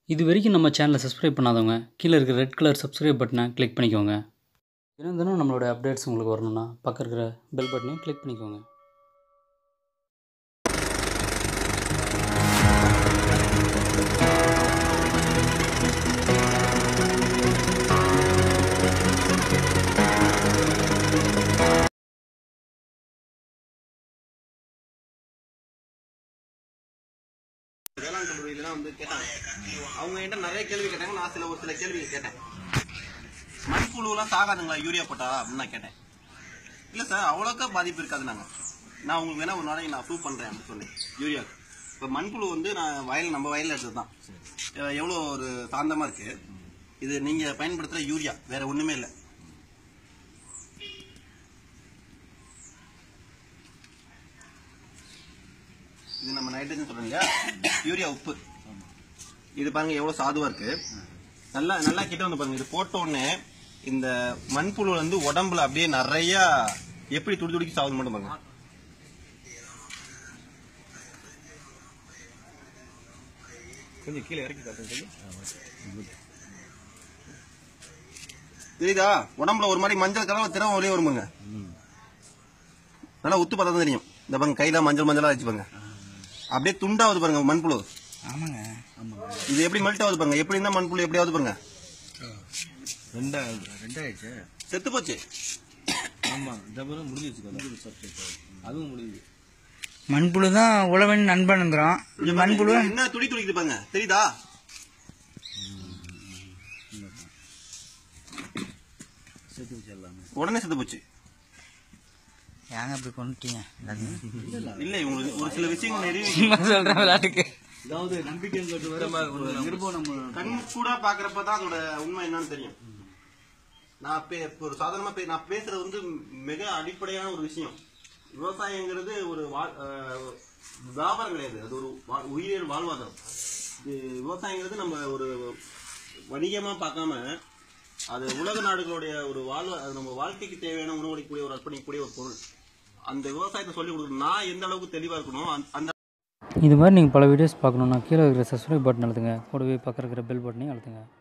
இது வரைக்கும் நம்ம சேனலை சப்ஸ்கிரைப் பண்ணாதவங்க கீழே இருக்கிற ரெட் கலர் சப்ஸ்கிரைப் பட்டனை கிளிக் பண்ணிக்கோங்க தினம் தினம் நம்மளோட அப்டேட்ஸ் உங்களுக்கு வரணும்னா பக்கம் இருக்கிற பெல் பட்டனையும் கிளிக் பண்ணிக்கோங்க வேளாண் கல்லூரியிலாம் வந்து கேட்டாங்க அவங்க என்கிட்ட நிறைய கேள்வி கேட்டாங்க நான் சில ஒரு சில கேள்வி கேட்டேன் மண்புழுலாம் சாகாதுங்களா யூரியா போட்டா அப்படின்னு நான் கேட்டேன் இல்லை சார் அவ்வளோக்கா பாதிப்பு இருக்காது நாங்கள் நான் உங்களுக்கு வேணா ஒரு நாளைக்கு நான் ப்ரூவ் பண்ணுறேன் அப்படின்னு சொன்னேன் யூரியா இப்போ மண்புழு வந்து நான் வயல் நம்ம வயலில் எடுத்தது தான் எவ்வளோ ஒரு சாந்தமாக இருக்கு இது நீங்கள் பயன்படுத்துகிற யூரியா வேற ஒன்றுமே இல்லை இது நம்ம நைட்ரஜன் சொல்றோம் இல்லையா யூரியா உப்பு இது பாருங்க எவ்வளவு சாதுவா இருக்கு நல்லா நல்லா கிட்ட வந்து பாருங்க இது போட்ட உடனே இந்த மண்புழு வந்து உடம்புல அப்படியே நிறைய எப்படி துடி துடிக்கி சாகுது மட்டும் பாருங்க கொஞ்சம் கீழே இறக்கி காட்டுங்க தெரியுதா உடம்புல ஒரு மாதிரி மஞ்சள் கலர்ல திரவம் வெளியே வருமாங்க நல்லா உத்து பார்த்தா தான் தெரியும் இந்த பாருங்க கையில மஞ்சள் மஞ்சளா வச்சு பாருங்க அப்படியே துண்டாவது பாருங்க மண்புழு ஆமாங்க இது எப்படி மெல்ட் ஆகுது பாருங்க எப்படி இருந்தா மண்புழு எப்படியாவது பாருங்க ரெண்டா ரெண்டாயிடுச்சு செத்து போச்சு ஆமா டபுள் முடிஞ்சிச்சு அதுவும் முடியுது மண்புழு தான் உழவன் நண்பனுங்கிறோம் இங்க மண்புழு பாருங்க, என்ன துடி துடிக்குது பாருங்க தெரியுதா சேர்த்து வச்சு எல்லாமே உடனே செத்து போச்சு ஏங்க இப்படி கொண்டுட்டீங்க இல்ல உங்களுக்கு ஒரு சில விஷயங்கள் நிறைய சும்மா சொல்றேன் விளையாட்டுக்கு அதாவது நம்பிக்கை வேற ஒரு நிருபம் நம்ம கண் கூட பாக்குறப்ப தான் அதோட உண்மை என்னன்னு தெரியும் நான் பே- இப்ப ஒரு சாதாரணமா பே- நான் பேசுறது வந்து மிக அடிப்படையான ஒரு விஷயம் விவசாயங்கிறது ஒரு வா- அஹ், வியாபாரம் கிடையாது அது ஒரு வா- உயிரியல் வாழ்வாதாரம் இது விவசாயங்கிறது நம்ம ஒரு வணிகமா பார்க்காம அது உலக நாடுகளுடைய ஒரு வாழ்வா அது நம்ம வாழ்க்கைக்கு தேவையான உணவளிக்கக்கூடிய ஒரு அர்ப்பணிக்கக்கூடிய ஒரு பொருள் அந்த விவசாயத்தை சொல்லி கொடுக்கணும் நான் எந்த அளவுக்கு தெளிவா இருக்கணும் அந்த- அந்த இது மாதிரி நீங்கள் பல வீடியோஸ் பார்க்கணுன்னா கீழே இருக்கிற சப்ஸ்கிரைப் பட்டன் அழுத்துங்க கூடவே பக்கம் இருக்கிற பெல் பட்டனையும் அழுத்துங்க